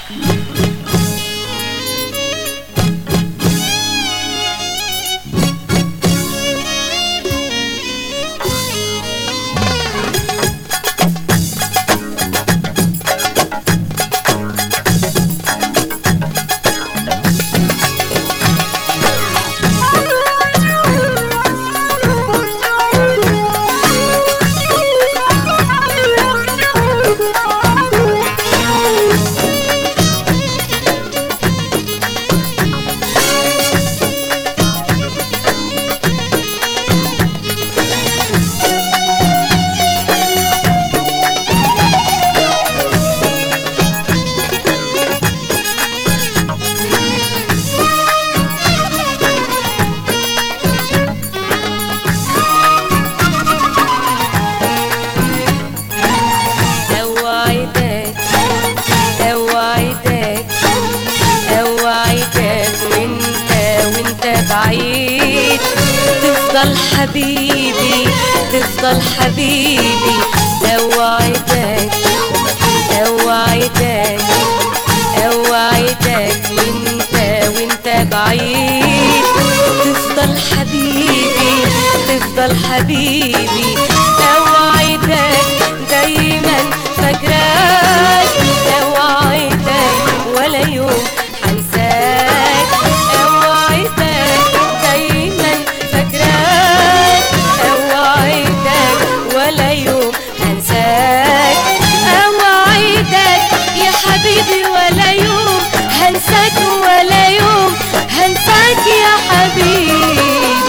اوعدك اوعدك اوعدك وانت وانت بعيد تفضل حبيبي تفضل حبيبي اوعدك اوعدك اوعدك وانت وانت بعيد تفضل حبيبي تفضل حبيبي اوعدك دايما فاكراك اوعدك ولا يوم حنساك اوعدك دايما فاكراك اوعدك ولا يوم هنساك اوعدك يا حبيبي ولا يوم هنساك ولا يوم هنساك يا حبيبي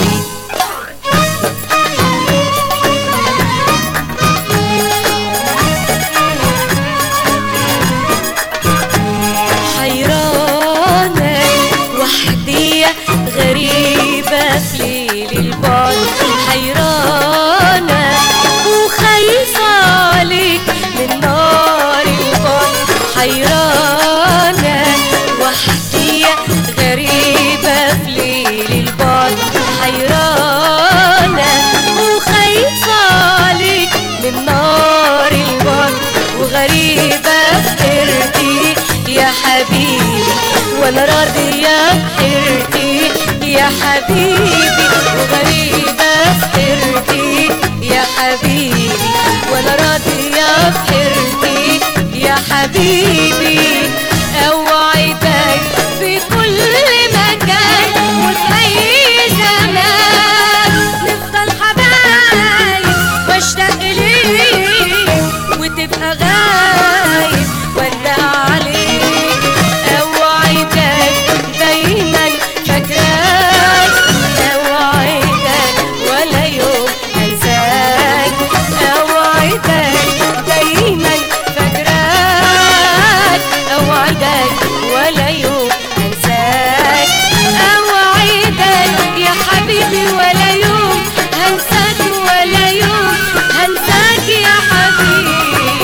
حيرانة وحدية غريبة في ليل البعد حيرانة وخايفة عليك من نار البعد حيرانة وحدية غريبة في ليل البعد حيرانة وخايفة عليك من نار البعد وغريبة في حيرتي يا حبيبي وانا راضية بحيرتي يا حبيبي وغريبة في حيرتي يا حبيبي وانا راضية بحيرتي يا حبيبي اوعدك في كل مكان وفي اي زمان نفضل حبايب واشتاق ليك وتبقى غايب وادع عليك اوعدك دايما فاكراك اوعدك ولا يوم انساك اوعدك دايما فاكراك اوعدك ولا يوم انساك اوعدك يا حبيبي ولا يوم هنساك ولا يوم هنساك يا حبيبي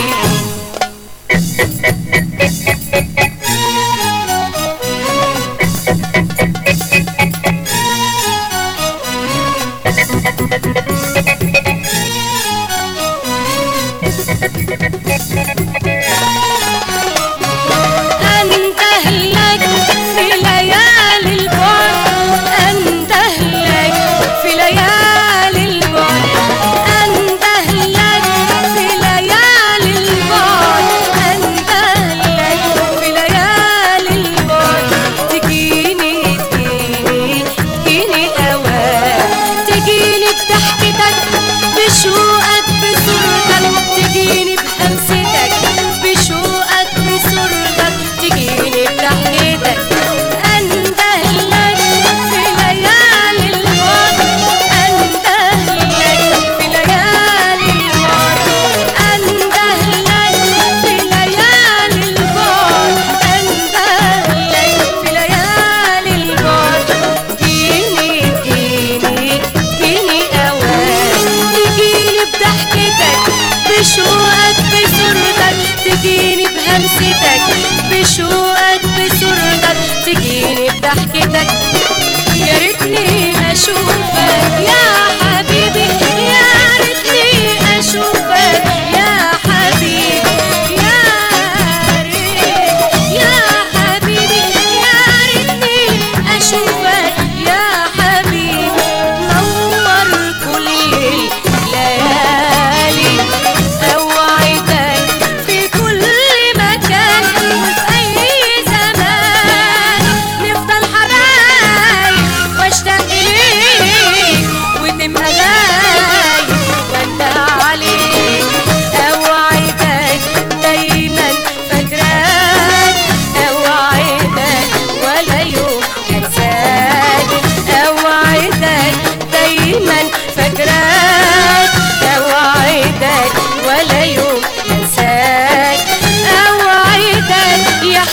أنته لك في ليالي البعد أنته لك في ليالي البعد أنته لك في ليالي البعد أنته لك في ليالي البعد تجيني تجيني تجيني أوان تجيني بضحكتك بشوقك بصورتك تجيني بهمستك بشوقك بصورتك تجيني بضحكتك أنده لك في ليالي البعد أنده لك في ليالي البعد أنده لك في ليالي البعد أنده لك في ليالي البعد جيني جيني جيني أوان تجيني بضحكتك بشوقك بصورتك تجيني بهمستك بشوقك بصورتك تجيني بضحكتك يا ريتني اشوفك يا حبيبي يا ريتني اشوفك يا حبيبي يا ريت يا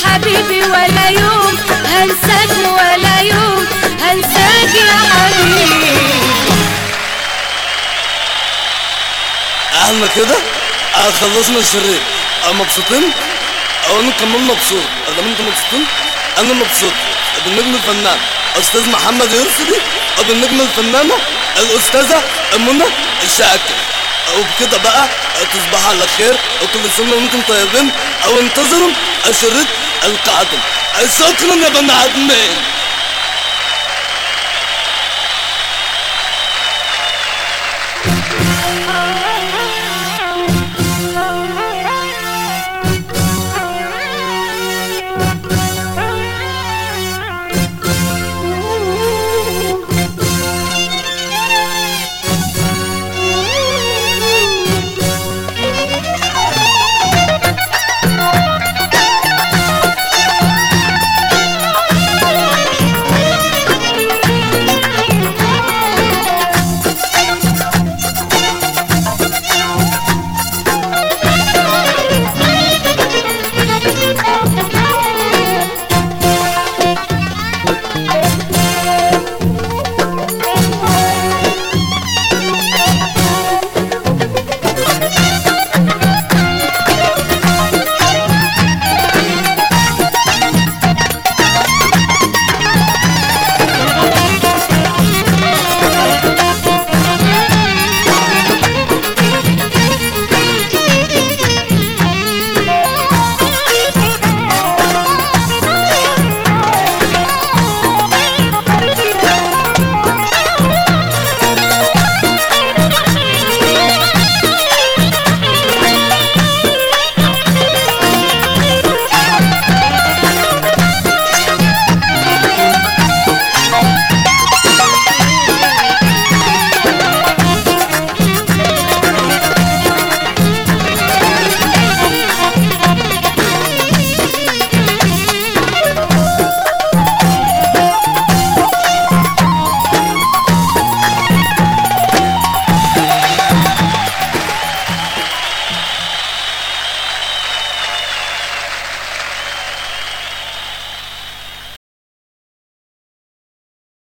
حبيبي ولا يوم هنساك ولا يوم هنساك يا حبيبي احنا كده آه، خلصنا الشريط آه، مبسوطين او انا كمان مبسوط ادام انتوا مبسوطين انا مبسوط بالنجم الفنان استاذ محمد يرسلي وبالنجم الفنانه الاستاذه منى الشاكر وبكده بقى آه، تصبحوا على خير وكل سنه وانتم طيبين او انتظروا الشريط القادم آه، شكرا يا بني ادمين